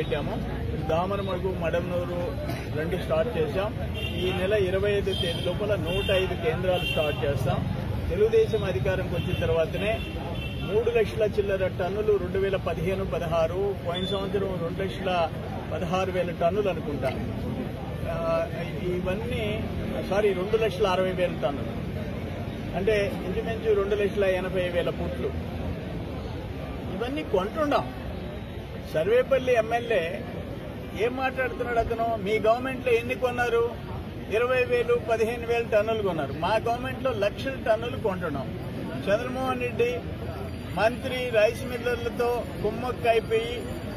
పెట్టాము దామరమడుగు మడమనూరు రెండు స్టార్ట్ చేశాం ఈ నెల ఇరవై ఐదు తేదీ లోపల నూట ఐదు కేంద్రాలు స్టార్ట్ చేస్తాం తెలుగుదేశం అధికారంకి వచ్చిన తర్వాతనే మూడు లక్షల చిల్లర టన్నులు రెండు వేల పదిహేను పదహారు పోయిన సంవత్సరం రెండు లక్షల పదహారు వేల టన్నులు అనుకుంటా ఆ, ఇవన్నీ సారీ రెండు లక్షల అరవై వేల టన్నులు అంటే ఇంచుమించు రెండు లక్షల ఎనభై వేల పుట్లు ఇవన్నీ కొంటున్నాం సర్వేపల్లి ఎమ్మెల్యే ఏం మాట్లాడుతున్నాడు అతను మీ గవర్నమెంట్ లో ఎన్ని కొన్నారు ఇరవై వేలు పదిహేను వేలు టన్నులు కొన్నారు మా గవర్నమెంట్ లో లక్షల టన్నులు కొంటున్నాం చంద్రమోహన్ రెడ్డి మంత్రి రైస్ మిల్లర్లతో కుమ్మక్క అయిపోయి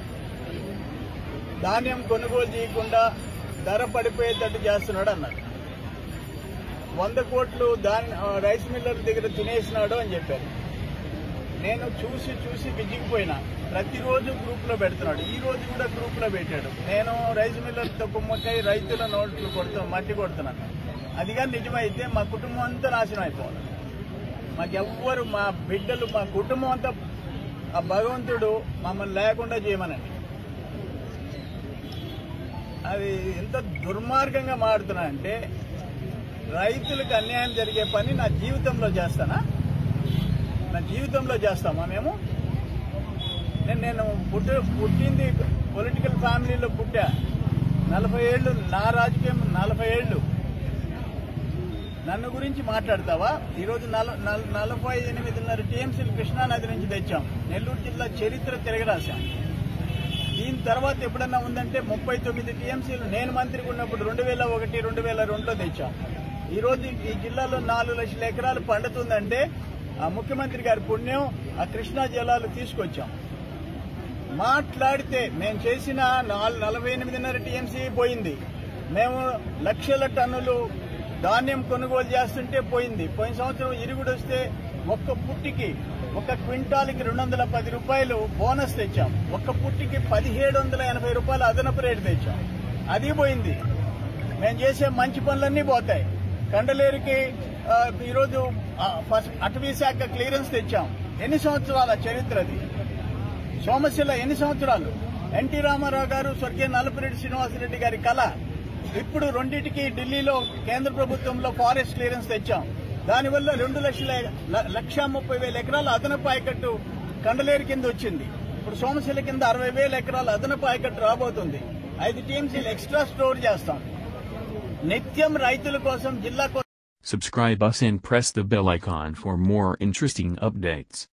ధాన్యం కొనుగోలు చేయకుండా ధర పడిపోయేటట్టు చేస్తున్నాడు అన్నాడు వంద కోట్లు దాని ఆ, రైస్ మిల్లర్ దగ్గర తినేసినాడు అని చెప్పారు నేను చూసి చూసి విజిగిపోయినా ప్రతిరోజు గ్రూప్ లో పెడుతున్నాడు ఈ రోజు కూడా గ్రూప్ లో పెట్టాడు నేను రైస్ మిల్లర్తో కుమ్మక్కై రైతుల నోట్లు కొడుతూ మట్టి కొడుతున్నాను అదిగా నిజమైతే మా కుటుంబం అంతా నాశనం అయిపోవాలి మాకెవ్వరు మా బిడ్డలు మా కుటుంబం అంతా ఆ భగవంతుడు మమ్మల్ని లేకుండా చేయమనండి అది ఎంత దుర్మార్గంగా మాడుతున్నా అంటే రైతులకు అన్యాయం జరిగే పని నా జీవితంలో చేస్తానా నా జీవితంలో చేస్తామా మేము నేను నేను పుట్టి పుట్టింది పొలిటికల్ ఫ్యామిలీలో పుట్టా నలభై ఏళ్ళు నా రాజకీయం నలభై ఏళ్ళు నన్ను గురించి మాట్లాడతావా ఈరోజు నల- నల- నలభై ఎనిమిదిన్నర టీఎంసీలు కృష్ణానది నుంచి తెచ్చాం నెల్లూరు జిల్లా చరిత్ర తిరగరాశాం దీని తర్వాత ఎప్పుడన్నా ఉందంటే ముప్పై తొమ్మిది టీఎంసీలు నేను మంత్రిగా ఉన్నప్పుడు రెండు వేల ఒకటి రెండు వేల రెండులో తెచ్చాం ఈ రోజు ఈ జిల్లాలో నాలుగు లక్షల ఎకరాలు పండుతుందంటే ఆ ముఖ్యమంత్రి గారి పుణ్యం ఆ కృష్ణా జలాలు తీసుకొచ్చాం మాట్లాడితే మేము చేసిన నాలుగు నలభై ఎనిమిదిన్నర టీఎంసీ పోయింది మేము లక్షల టన్నులు ధాన్యం కొనుగోలు చేస్తుంటే పోయింది పోయిన సంవత్సరం ఇరుగుడు వస్తే ఒక్క పుట్టికి ఒక క్వింటాల్కి రెండు వందల పది రూపాయలు బోనస్ తెచ్చాం ఒక్క పుట్టికి పదిహేడు వందల ఎనభై రూపాయలు అదనపు రేటు తెచ్చాం అది పోయింది మేము చేసే మంచి పనులన్నీ పోతాయి కండలేరుకి ఆ, ఈరోజు ఆ, ఫస్ట్ అటవీ శాఖ క్లియరెన్స్ తెచ్చాం ఎన్ని సంవత్సరాల చరిత్ర అది సోమశిల ఎన్ని సంవత్సరాలు ఎన్టీ రామారావు గారు స్వర్గీయ నల్లపురెడ్డి శ్రీనివాసరెడ్డి గారి కళ ఇప్పుడు రెండింటికి ఢిల్లీలో కేంద్ర ప్రభుత్వంలో ఫారెస్ట్ క్లియరెన్స్ తెచ్చాం దానివల్ల రెండు లక్షల ల- లక్ష ముప్పై వేల ఎకరాల అదనపు ఆయకట్టు కండలేరు కింద వచ్చింది ఇప్పుడు సోమశిల కింద అరవై వేల ఎకరాల అదనపు ఆయకట్టు రాబోతుంది ఐదు టీఎంసీలు ఎక్స్ట్రా స్టోర్ చేస్తాం నిత్యం రైతుల కోసం జిల్లా కోసం Subscribe us and press the bell icon for more interesting updates.